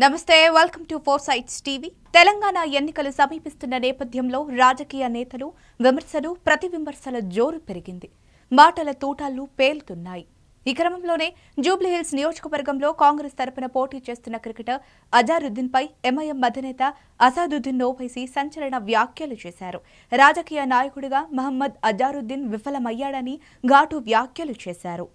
నమస్తే welcome to four sides TV Telangana ఎన్నికలు సమీపిస్తున్న నేపథ్యంలో రాజకీయ నేతలు విమర్శలు ప్రతి విమర్శల జోరు పెరిగింది మాటల తూటాలు పేలుతున్నాయి ఈ క్రమంలోనే జూబ్లీహిల్స్ నియోజకవర్గంలో కాంగ్రెస్ తరపున పోటీ చేస్తున్న క్రికెటర్ అజారుద్దీన్ పై ఎంఐఎం అధినేత అసాదుద్దీన్ ఓవైసీ సంచలన వ్యాఖ్యలు చేశారు రాజకీయ నాయకుడిగా మహమ్మద్ అజారుద్దీన్ విఫలమయ్యాడని ఘాటు వ్యాఖ్యలు చేశారు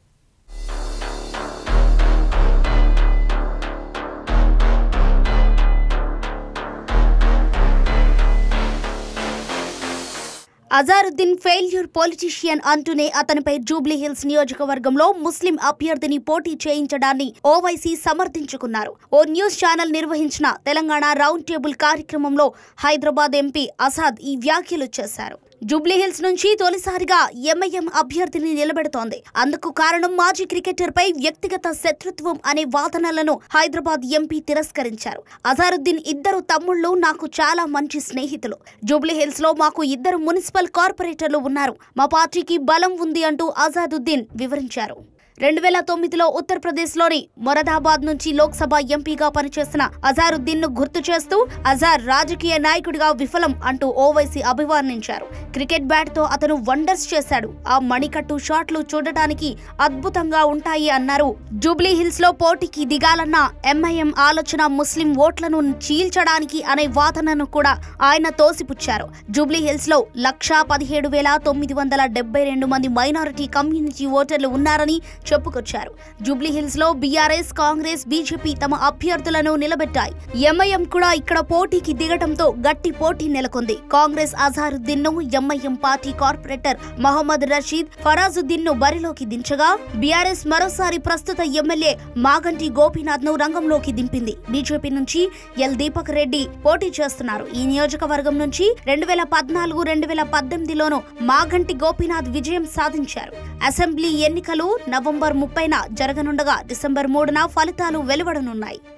అజారుద్దీన్ ఫెయిల్యూర్ పొలిటీషియన్ అంటూనే అతనిపై జూబ్లీహిల్స్ నియోజకవర్గంలో ముస్లిం అభ్యర్థిని పోటీ చేయించడాన్ని ఓవైసీ సమర్థించుకున్నారు ఓ న్యూస్ ఛానల్ నిర్వహించిన తెలంగాణ రౌండ్ టేబుల్ కార్యక్రమంలో హైదరాబాద్ ఎంపీ అసాద్ ఈ వ్యాఖ్యలు చేశారు జూబ్లీహిల్స్ నుంచి తొలిసారిగా ఎంఐఎం అభ్యర్థిని నిలబెడుతోంది అందుకు కారణం మాజీ క్రికెటర్ పై వ్యక్తిగత శత్రుత్వం అనే వాదనలను హైదరాబాద్ ఎంపీ తిరస్కరించారు అజారుద్దీన్ ఇద్దరు తమ్ముళ్ళు నాకు చాలా మంచి స్నేహితులు జూబ్లీహిల్స్ లో మాకు ఇద్దరు మున్సిపల్ కార్పొరేటర్లు ఉన్నారు మా పార్టీకి బలం ఉంది అంటూ అజాదుద్దీన్ వివరించారు రెండు వేల తొమ్మిదిలో ఉత్తరప్రదేశ్లోని మొరదాబాద్ నుంచి లోక్సభ ఎంపీగా పనిచేసిన అజారుద్దీన్ ను గుర్తు చేస్తూ అజార్ రాజకీయ నాయకుడిగా విఫలం అంటూ ఓవైసీ అభివర్ణించారు క్రికెట్ బ్యాట్ తో అతను వండర్స్ చేశాడు ఆ మణికట్టు షాట్లు చూడటానికి అద్భుతంగా ఉంటాయి అన్నారు జూబ్లీ హిల్స్ లో పోటీకి దిగాలన్న ఎంఐఎం ఆలోచన ముస్లిం ఓట్లను చీల్చడానికి అనే వాదనను కూడా ఆయన తోసిపుచ్చారు జూబ్లీ హిల్స్ లో లక్షా పదిహేడు వేల తొమ్మిది వందల డెబ్బై రెండు మంది మైనారిటీ కమ్యూనిటీ ఓటర్లు ఉన్నారని చెప్పుకొచ్చారు జూబ్లీ హిల్స్ లో బీఆర్ఎస్ కాంగ్రెస్ బీజేపీ తమ అభ్యర్థులను నిలబెట్టాయి ఎంఐఎం కూడా ఇక్కడ పోటీకి దిగటంతో గట్టి పోటీ నెలకొంది కాంగ్రెస్ అజారుద్దీన్ ను MIM party corporator Mohammed Rasheed Farazuddin ను బరిలోకి దించగా బీఆర్ఎస్ మరోసారి ప్రస్తుత ఎమ్మెల్యే మాగంటి గోపీనాథ్ ను రంగంలోకి దింపింది బీజేపీ నుంచి ఎల్ దీపక్ రెడ్డి పోటీ చేస్తున్నారు ఈ నియోజకవర్గం నుంచి రెండు వేల పద్నాలుగు రెండు వేల పద్దెనిమిదిలోనూ మాగంటి గోపీనాథ్ విజయం సాధించారు అసెంబ్లీ ఎన్నికలు నవంబర్ ముప్పైన జరగనుండగా డిసెంబర్ మూడున ఫలితాలు వెలువడనున్నాయి